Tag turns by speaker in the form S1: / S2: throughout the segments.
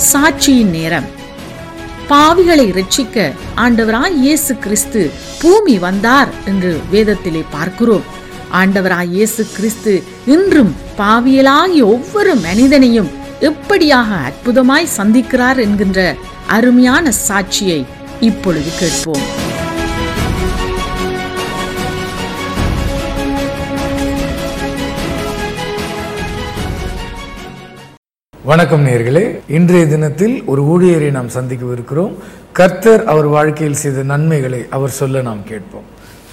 S1: சாட்சியின் நேரம் பாவிகளை ரட்சிக்க ஆண்டவராய் இயேசு கிறிஸ்து பூமி வந்தார் என்று வேதத்திலே பார்க்கிறோம் ஆண்டவராய் இயேசு கிறிஸ்து இன்றும் பாவியலாகிய ஒவ்வொரு மனிதனையும் எப்படியாக அற்புதமாய் சந்திக்கிறார் என்கின்ற அருமையான சாட்சியை இப்பொழுது கேட்போம்
S2: வணக்கம் நேர்களே இன்றைய தினத்தில் ஒரு ஊழியரை நாம் சந்திக்கவிருக்கிறோம் கர்த்தர் அவர் வாழ்க்கையில் செய்த நன்மைகளை அவர் சொல்ல நாம் கேட்போம்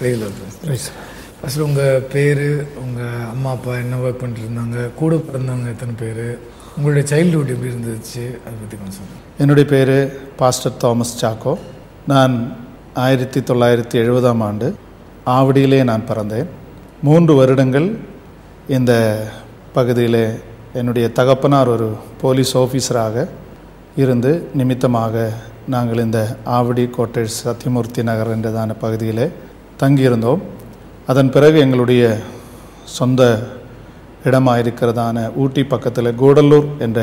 S2: ஃபர்ஸ்ட் உங்கள் பேர் உங்கள் அம்மா அப்பா என்ன ஒர்க் பண்ணிட்டு இருந்தாங்க கூட பிறந்தவங்க எத்தனை பேர் உங்களுடைய சைல்டுஹுட் எப்படி இருந்துச்சு அதை பற்றி கொஞ்சம் சொல்லுங்கள்
S3: என்னுடைய பேர் பாஸ்டர் தாமஸ் சாக்கோ நான் ஆயிரத்தி தொள்ளாயிரத்தி எழுபதாம் ஆண்டு ஆவடியிலே நான் பிறந்தேன் மூன்று வருடங்கள் இந்த பகுதியிலே என்னுடைய தகப்பனார் ஒரு போலீஸ் ஆஃபீஸராக இருந்து நிமித்தமாக நாங்கள் இந்த ஆவடி கோட்டேஜ் சத்தியமூர்த்தி நகர் என்றதான பகுதியிலே தங்கியிருந்தோம் அதன் பிறகு எங்களுடைய சொந்த இடமாக இருக்கிறதான ஊட்டி பக்கத்தில் கூடலூர் என்ற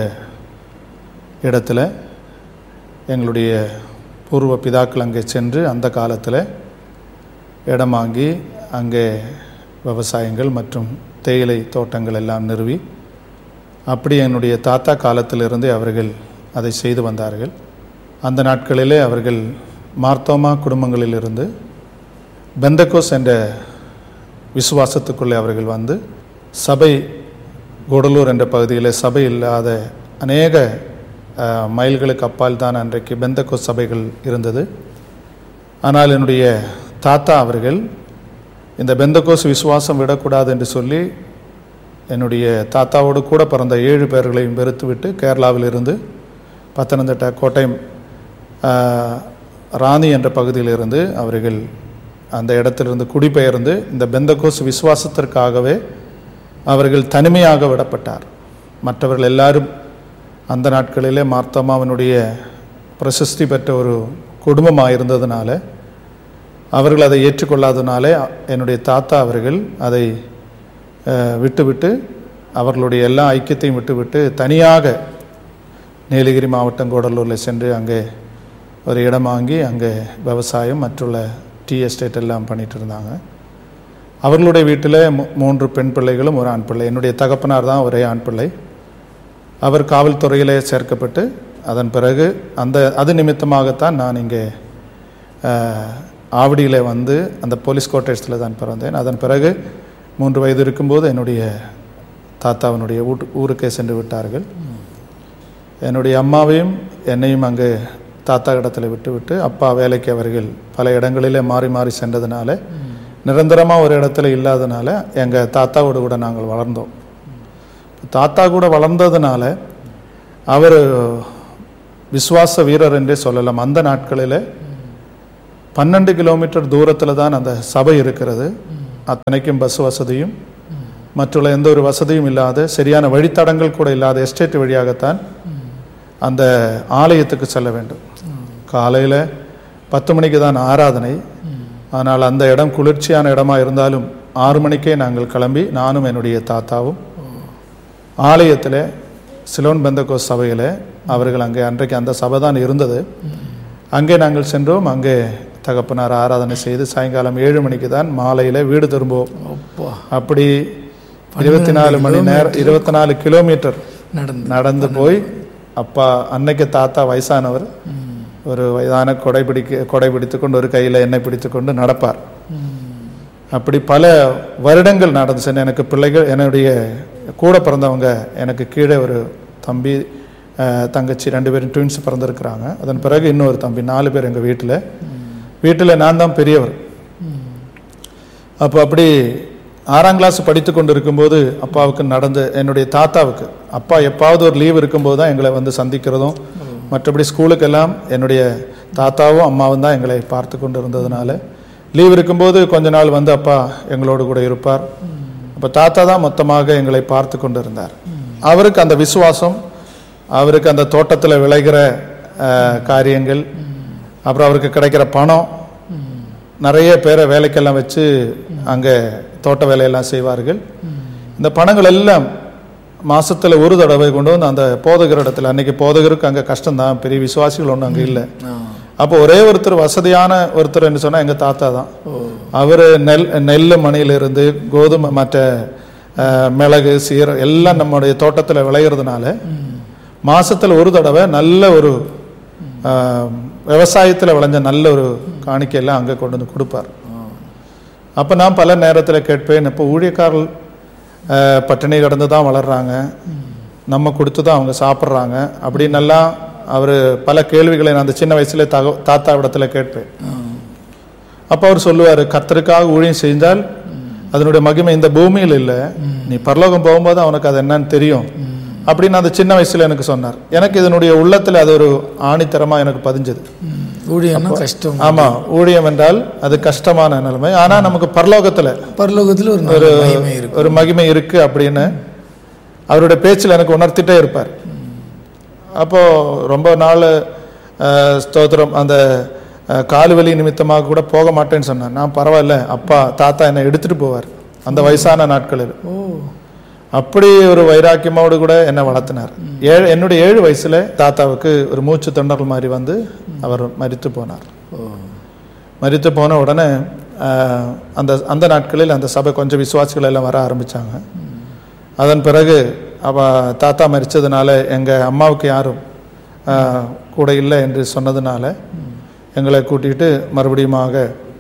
S3: இடத்துல எங்களுடைய பூர்வ பிதாக்கள் அங்கே சென்று அந்த காலத்தில் இடம் வாங்கி அங்கே விவசாயங்கள் மற்றும் தேயிலை தோட்டங்கள் எல்லாம் நிறுவி அப்படி என்னுடைய தாத்தா காலத்திலிருந்தே அவர்கள் அதை செய்து வந்தார்கள் அந்த நாட்களிலே அவர்கள் மார்த்தோமா குடும்பங்களிலிருந்து பெந்தகோஸ் என்ற விசுவாசத்துக்குள்ளே அவர்கள் வந்து சபை கூடலூர் என்ற பகுதியில் சபை இல்லாத அநேக அஹ், மைல்களுக்கு அப்பால் தான் அன்றைக்கு பெந்தகோஸ் சபைகள் இருந்தது ஆனால் என்னுடைய தாத்தா அவர்கள் இந்த பெந்தகோஸ் விசுவாசம் விடக்கூடாது என்று சொல்லி என்னுடைய தாத்தாவோடு கூட பிறந்த ஏழு பேர்களையும் வெறுத்துவிட்டு கேரளாவிலிருந்து பத்தனந்திட்டா கோட்டயம் ஆஹ், ராணி என்ற பகுதியிலிருந்து அவர்கள் அந்த இடத்திலிருந்து குடிபெயர்ந்து இந்த பெந்தகோஸ் விசுவாசத்திற்காகவே அவர்கள் தனிமையாக விடப்பட்டார் மற்றவர்கள் எல்லாரும் அந்த நாட்களிலே மார்த்தமாவினுடைய பிரசித்தி பெற்ற ஒரு குடும்பமாக இருந்ததுனால அவர்கள் அதை ஏற்றுக்கொள்ளாதனால என்னுடைய தாத்தா அவர்கள் அதை அஹ், விட்டுவிட்டு அவர்களுடைய எல்லா ஐக்கியத்தையும் விட்டுவிட்டு தனியாக நீலகிரி மாவட்டம் கூடலூரில் சென்று அங்கே ஒரு இடம் வாங்கி அங்கே விவசாயம் மற்றுள்ள டீ எஸ்டேட் எல்லாம் பண்ணிட்டு இருந்தாங்க அவர்களுடைய வீட்டில் மூ- மூன்று பெண் பிள்ளைகளும் ஒரு ஆண் பிள்ளை என்னுடைய தகப்பனார் தான் ஒரே ஆண் பிள்ளை அவர் காவல்துறையிலே சேர்க்கப்பட்டு அதன் பிறகு அந்த அது நிமித்தமாகத்தான் நான் இங்கே அஹ், ஆவடியில் வந்து அந்த போலீஸ் கோட்டேஜத்தில் தான் பிறந்தேன் அதன் பிறகு மூன்று வயது இருக்கும்போது என்னுடைய தாத்தாவினுடைய ஊட்டு ஊருக்கே சென்று விட்டார்கள் என்னுடைய அம்மாவையும் என்னையும் அங்கு தாத்தா இடத்துல விட்டு விட்டு அப்பா வேலைக்கு அவர்கள் பல இடங்களிலே மாறி மாறி சென்றதுனால நிரந்தரமாக ஒரு இடத்துல இல்லாதனால எங்கள் தாத்தாவோடு கூட நாங்கள் வளர்ந்தோம் தாத்தா கூட வளர்ந்ததுனால அவர் விசுவாச வீரர் என்றே சொல்லலாம் அந்த நாட்களில் பன்னெண்டு கிலோமீட்டர் தூரத்தில் தான் அந்த சபை இருக்கிறது அத்தனைக்கும் பஸ் வசதியும் மற்றுள்ள எந்த ஒரு வசதியும் இல்லாத சரியான வழித்தடங்கள் கூட இல்லாத எஸ்டேட் வழியாகத்தான் அந்த ஆலயத்துக்கு செல்ல வேண்டும் காலையில் பத்து மணிக்கு தான் ஆராதனை ஆனால் அந்த இடம் குளிர்ச்சியான இடமா இருந்தாலும் ஆறு மணிக்கே நாங்கள் கிளம்பி நானும் என்னுடைய தாத்தாவும் ஆலயத்தில் சிலோன் பெந்தகோஸ் சபையில் அவர்கள் அங்கே அன்றைக்கு அந்த சபை தான் இருந்தது அங்கே நாங்கள் சென்றோம் அங்கே தகப்பனார் ஆராதனை செய்து சாயங்காலம் ஏழு மணிக்கு தான் மாலையில் வீடு திரும்புவோம் அப்படி இருபத்தி நாலு மணி நேரம் இருபத்தி நாலு கிலோமீட்டர்
S2: நடந்து
S3: நடந்து போய் அப்பா அன்னைக்கு தாத்தா வயசானவர் ஒரு வயதான கொடை பிடிக்க கொடை பிடித்துக்கொண்டு ஒரு கையில் எண்ணெய் பிடித்துக்கொண்டு நடப்பார் அப்படி பல வருடங்கள் நடந்து சென்று எனக்கு பிள்ளைகள் என்னுடைய கூட பிறந்தவங்க எனக்கு கீழே ஒரு தம்பி அஹ், தங்கச்சி ரெண்டு பேரும் ட்வின்ஸ் பிறந்திருக்கிறாங்க அதன் பிறகு இன்னொரு தம்பி நாலு பேர் எங்கள் வீட்டில் வீட்டில் நான் தான் பெரியவர் அப்போ அப்படி ஆறாம் கிளாஸ் படித்து கொண்டு இருக்கும்போது அப்பாவுக்கு நடந்த என்னுடைய தாத்தாவுக்கு அப்பா எப்பாவது ஒரு லீவ் இருக்கும்போது தான் எங்களை வந்து சந்திக்கிறதும் மற்றபடி ஸ்கூலுக்கெல்லாம் என்னுடைய தாத்தாவும் அம்மாவும் தான் எங்களை பார்த்து கொண்டு இருந்ததுனால லீவ் இருக்கும்போது கொஞ்ச நாள் வந்து அப்பா எங்களோடு கூட இருப்பார் அப்போ தாத்தா தான் மொத்தமாக எங்களை பார்த்து கொண்டு இருந்தார் அவருக்கு அந்த விசுவாசம் அவருக்கு அந்த தோட்டத்தில் விளைகிற அஹ், காரியங்கள் அப்புறம் அவருக்கு கிடைக்கிற பணம் நிறைய பேரை வேலைக்கெல்லாம் வச்சு அங்கே தோட்ட வேலையெல்லாம் செய்வார்கள் இந்த பணங்கள் எல்லாம் மாசத்துல ஒரு தடவை கொண்டு வந்து அந்த போதகர் இடத்துல அன்னைக்கு போதகருக்கு அங்கே கஷ்டம்தான் பெரிய விசுவாசிகள் ஒன்றும் அங்கே இல்லை அப்போ ஒரே ஒருத்தர் வசதியான ஒருத்தர் என்ன சொன்னா எங்க தாத்தா தான் அவர் நெல் நெல் மணியிலிருந்து கோதுமை மற்ற அஹ், மிளகு சீரம் எல்லாம் நம்முடைய தோட்டத்தில் விளையிறதுனால மாசத்துல ஒரு தடவை நல்ல ஒரு அஹ், விவசாயத்துல விளைஞ்ச நல்ல ஒரு காணிக்கையெல்லாம் அங்கே கொண்டு வந்து கொடுப்பார் அப்போ நான் பல நேரத்தில் கேட்பேன் இப்போ ஊழியக்காரர்கள் அஹ், பட்டினி கடந்து தான் வளர்றாங்க நம்ம கொடுத்து தான் அவங்க சாப்பிட்றாங்க அப்படின்னெல்லாம் அவர் பல கேள்விகளை நான் அந்த சின்ன வயசுல தக தாத்தா இடத்துல கேட்பேன் அப்போ அவர் சொல்லுவார் கர்த்தருக்காக ஊழியம் செஞ்சால் அதனுடைய மகிமை இந்த பூமியில் இல்லை நீ பரலோகம் போகும்போது அவனுக்கு அது என்னன்னு தெரியும் அப்படின்னு அந்த சின்ன வயசுல எனக்கு சொன்னார் எனக்கு இதனுடைய உள்ளத்துல அது ஒரு ஆணித்தரமா எனக்கு பதிஞ்சது
S2: ஊழியம்னா கஷ்டம்
S3: ஆமா ஊழியம் என்றால் அது கஷ்டமான நிலைமை ஆனா நமக்கு பரலோகத்துல
S2: பரலோகத்துல ஒரு நல்ல மகிமை இருக்கு
S3: ஒரு மகிமை இருக்கு அப்படின்னு அவருடைய பேச்சில் எனக்கு உணர்த்திட்டே இருப்பார் அப்போ ரொம்ப நாள் அஹ், ஸ்தோத்திரம் அந்த அஹ், கால் வலி நிமித்தமாக கூட போக மாட்டேன்னு சொன்னேன் நான் பரவாயில்ல அப்பா தாத்தா என்னை எடுத்துட்டு போவார் அந்த வயசான நாட்களில்
S2: ஓ
S3: அப்படி ஒரு வைராக்கியமோடு கூட என்னை வளர்த்தினார் ஏழு என்னுடைய ஏழு வயசுல தாத்தாவுக்கு ஒரு மூச்சு தொண்டர்கள் மாதிரி வந்து அவர் மரித்து போனார் மரித்து போன உடனே ஆஹ், அந்த அந்த நாட்களில் அந்த சபை கொஞ்சம் விசுவாசிகள் எல்லாம் வர ஆரம்பிச்சாங்க அதன் பிறகு அவ தாத்தா மரிச்சதுனால எங்க அம்மாவுக்கு யாரும் ஆஹ், கூட இல்லை என்று சொன்னதுனால எங்களை கூட்டிட்டு மறுபடியுமாக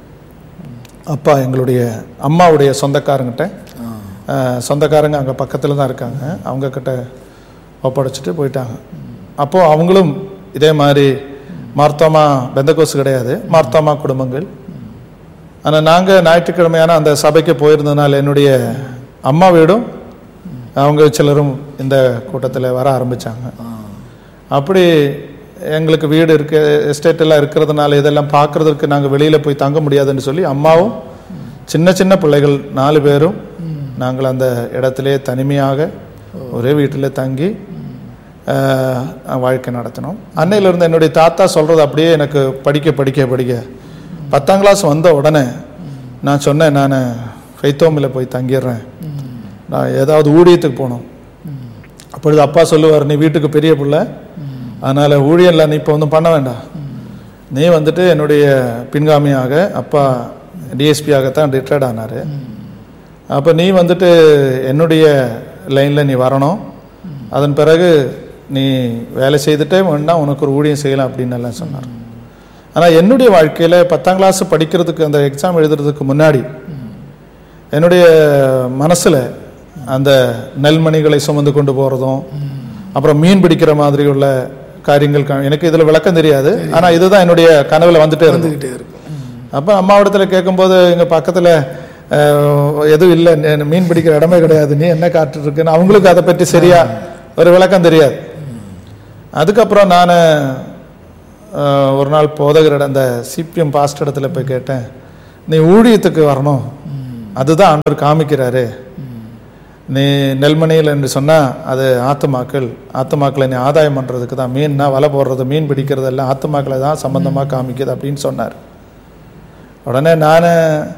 S3: அப்பா எங்களுடைய அம்மாவுடைய சொந்தக்காரங்கிட்ட ஆஹ், சொந்தக்காரங்க அங்கே பக்கத்தில் தான் இருக்காங்க அவங்க கிட்ட ஒப்படைச்சிட்டு போயிட்டாங்க அப்போது அவங்களும் இதே மாதிரி மார்த்தோமா பெந்தகோசு கிடையாது மார்த்தோமா குடும்பங்கள் ஆனால் நாங்கள் ஞாயிற்றுக்கிழமையான அந்த சபைக்கு போயிருந்ததுனால என்னுடைய அம்மா வீடும் அவங்க சிலரும் இந்த கூட்டத்தில் வர ஆரம்பித்தாங்க அப்படி எங்களுக்கு வீடு இருக்கு எஸ்டேட் எல்லாம் இருக்கிறதுனால இதெல்லாம் பார்க்கறதுக்கு நாங்கள் வெளியில் போய் தங்க முடியாதுன்னு சொல்லி அம்மாவும் சின்ன சின்ன பிள்ளைகள் நாலு பேரும் நாங்கள் அந்த இடத்திலே தனிமையாக ஒரே வீட்டில் தங்கி ஆஹ், வாழ்க்கை நடத்தினோம் அன்னையிலிருந்து என்னுடைய தாத்தா சொல்கிறது அப்படியே எனக்கு படிக்க படிக்க படிக்க பத்தாம் கிளாஸ் வந்த உடனே நான் சொன்னேன் நான் ஃபைத்தோமில் போய் தங்கிடுறேன் நான் ஏதாவது ஊழியத்துக்கு போகணும் அப்பொழுது அப்பா சொல்லுவார் நீ வீட்டுக்கு பெரிய பிள்ளை அதனால் ஊழியம்ல நீ இப்போ ஒன்றும் பண்ண வேண்டாம் நீ வந்துட்டு என்னுடைய பின்காமியாக அப்பா டிஎஸ்பியாகத்தான் ரிட்டையர்ட் ஆனார் அப்போ நீ வந்துட்டு என்னுடைய லைனில் நீ வரணும் அதன் பிறகு நீ வேலை செய்துட்டே வேணா உனக்கு ஒரு ஊழியம் செய்யலாம் அப்படின்னு எல்லாம் சொன்னார் ஆனால் என்னுடைய வாழ்க்கையில் பத்தாம் கிளாஸ் படிக்கிறதுக்கு அந்த எக்ஸாம் எழுதுறதுக்கு முன்னாடி என்னுடைய மனசில் அந்த நெல்மணிகளை சுமந்து கொண்டு போகிறதும் அப்புறம் மீன் பிடிக்கிற மாதிரி உள்ள காரியங்கள் கா- எனக்கு இதில் விளக்கம் தெரியாது ஆனால் இதுதான் என்னுடைய கனவில் வந்துட்டே இருந்தது
S2: வந்துகிட்டே இருக்கும்
S3: அப்போ அம்மாவிடத்துல கேட்கும்போது எங்கள் பக்கத்தில் எதுவும் இல்லை நீ- மீன் பிடிக்கிற இடமே கிடையாது நீ என்ன காட்டுட்டு இருக்குன்னு அவங்களுக்கு அதை பற்றி சரியா ஒரு விளக்கம் தெரியாது அதுக்கப்புறம் நான் ஒரு நாள் போதகரிடம் அந்த சிபிஎம் பாஸ்ட் இடத்துல போய் கேட்டேன் நீ ஊழியத்துக்கு வரணும் அதுதான் ஆண்டவர் காமிக்கிறாரு நீ நெல்மணியில் என்று சொன்னால் அது ஆத்துமாக்கள் ஆத்துமாக்களை நீ ஆதாயம் பண்ணுறதுக்கு தான் மீன்னா வலை போடுறது மீன் பிடிக்கிறது எல்லாம் ஆத்துமாக்களை தான் சம்பந்தமாக காமிக்குது அப்படின்னு சொன்னார் உடனே நான்